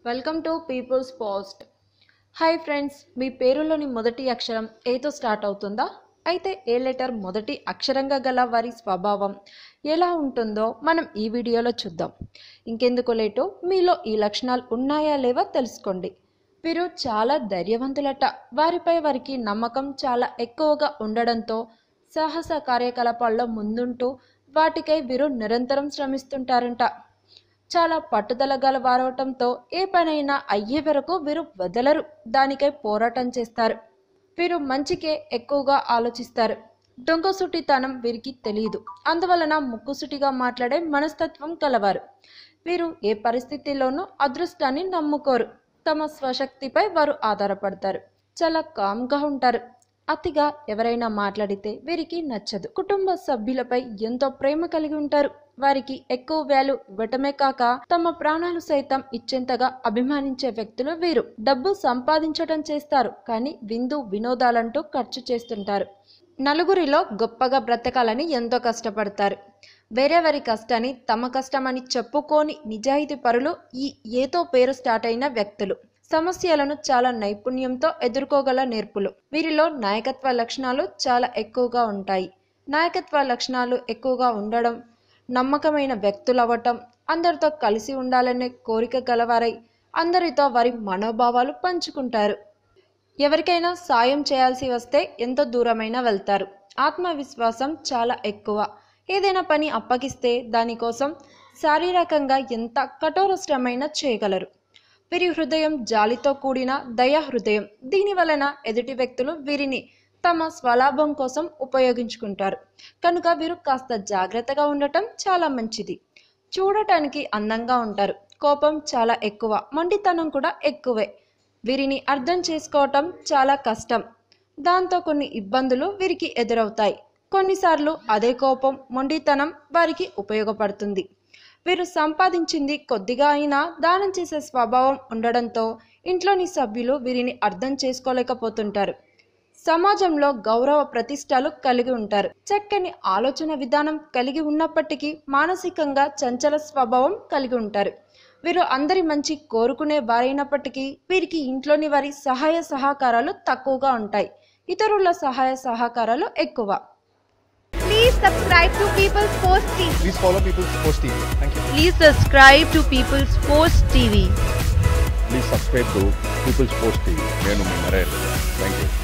Welcome to people's post hi friends మీ పేరులోని మొదటి అక్షరం ఏతో స్టార్ట్ అవుతుందా అయితే ఏ లెటర్ మొదటి అక్షరంగా గల వారి స్వభావం ఎలా ఉంటుందో మనం ఈ వీడియోలో చూద్దాం ఇంకెందుకు లేటు మీలో ఈ లక్షణాలు ఉన్నాయా లేవా తెలుసుకోండి వీరు చాలా ధైర్యవంతులట వారిపై వారికి నమ్మకం చాలా ఎక్కువగా ఉండడంతో సాహస కార్యకలాపాల్లో ముందుంటూ వాటికై వీరు నిరంతరం శ్రమిస్తుంటారంట చాలా పట్టుదల గల వారవటంతో ఏ పనైనా అయ్యే వరకు వీరు వదలరు దానికై పోరాటం చేస్తారు వీరు మంచికే ఎక్కువగా ఆలోచిస్తారు దొంగసుటితనం వీరికి తెలియదు అందువలన ముక్కుసుటిగా మాట్లాడే మనస్తత్వం కలవారు వీరు ఏ పరిస్థితిలోనూ అదృష్టాన్ని నమ్ముకోరు తమ స్వశక్తిపై వారు ఆధారపడతారు చాలా కామ్గా ఉంటారు అతిగా ఎవరైనా మాట్లాడితే వీరికి నచ్చదు కుటుంబ సభ్యులపై ఎంతో ప్రేమ కలిగి ఉంటారు వారికి ఎక్కువ వాల్యూ ఇవ్వటమే కాక తమ ప్రాణాలు సైతం ఇచ్చేంతగా అభిమానించే వ్యక్తులు వీరు డబ్బు సంపాదించడం చేస్తారు కానీ విందు వినోదాలంటూ ఖర్చు చేస్తుంటారు నలుగురిలో గొప్పగా బ్రతకాలని ఎంతో కష్టపడతారు వేరే వారి కష్టాన్ని తమ కష్టమని చెప్పుకోని నిజాయితీ పరులు ఈ ఏతో పేరు స్టార్ట్ అయిన వ్యక్తులు సమస్యలను చాలా నైపుణ్యంతో ఎదుర్కోగల నేర్పులు వీరిలో నాయకత్వ లక్షణాలు చాలా ఎక్కువగా ఉంటాయి నాయకత్వ లక్షణాలు ఎక్కువగా ఉండడం నమ్మకమైన వ్యక్తులవ్వటం అందరితో కలిసి ఉండాలనే కోరిక గలవారై అందరితో వారి మనోభావాలు పంచుకుంటారు ఎవరికైనా సాయం చేయాల్సి వస్తే ఎంత దూరమైనా వెళ్తారు ఆత్మవిశ్వాసం చాలా ఎక్కువ ఏదైనా పని అప్పగిస్తే దానికోసం శారీరకంగా ఎంత కఠోర శ్రమైనా చేయగలరు వీరి హృదయం జాలితో కూడిన దయా హృదయం దీని వలన ఎదుటి వ్యక్తులు వీరిని తమ స్వలాభం కోసం ఉపయోగించుకుంటారు కనుక వీరు కాస్త జాగ్రత్తగా ఉండటం చాలా మంచిది చూడటానికి అందంగా ఉంటారు కోపం చాలా ఎక్కువ మొండితనం కూడా ఎక్కువే వీరిని అర్థం చేసుకోవటం చాలా కష్టం దాంతో కొన్ని ఇబ్బందులు వీరికి ఎదురవుతాయి కొన్నిసార్లు అదే కోపం మొండితనం వారికి ఉపయోగపడుతుంది వీరు సంపాదించింది కొద్దిగా అయినా దానం చేసే స్వభావం ఉండడంతో ఇంట్లోని సభ్యులు వీరిని అర్థం చేసుకోలేకపోతుంటారు సమాజంలో గౌరవ ప్రతిష్టలు కలిగి ఉంటారు చక్కని ఆలోచన విధానం కలిగి ఉన్నప్పటికీ మానసికంగా చంచల స్వభావం కలిగి ఉంటారు వీరు అందరి మంచి కోరుకునే వారైనప్పటికీ వీరికి ఇంట్లోని వారి సహాయ సహకారాలు తక్కువగా ఉంటాయి ఇతరుల సహాయ సహకారాలు ఎక్కువ Please subscribe to People's Post TV. Please follow People's Post TV. Thank you. Please subscribe to People's Post TV. Please subscribe to people's post TV నేను మీ నరేష్ థ్యాంక్ యూ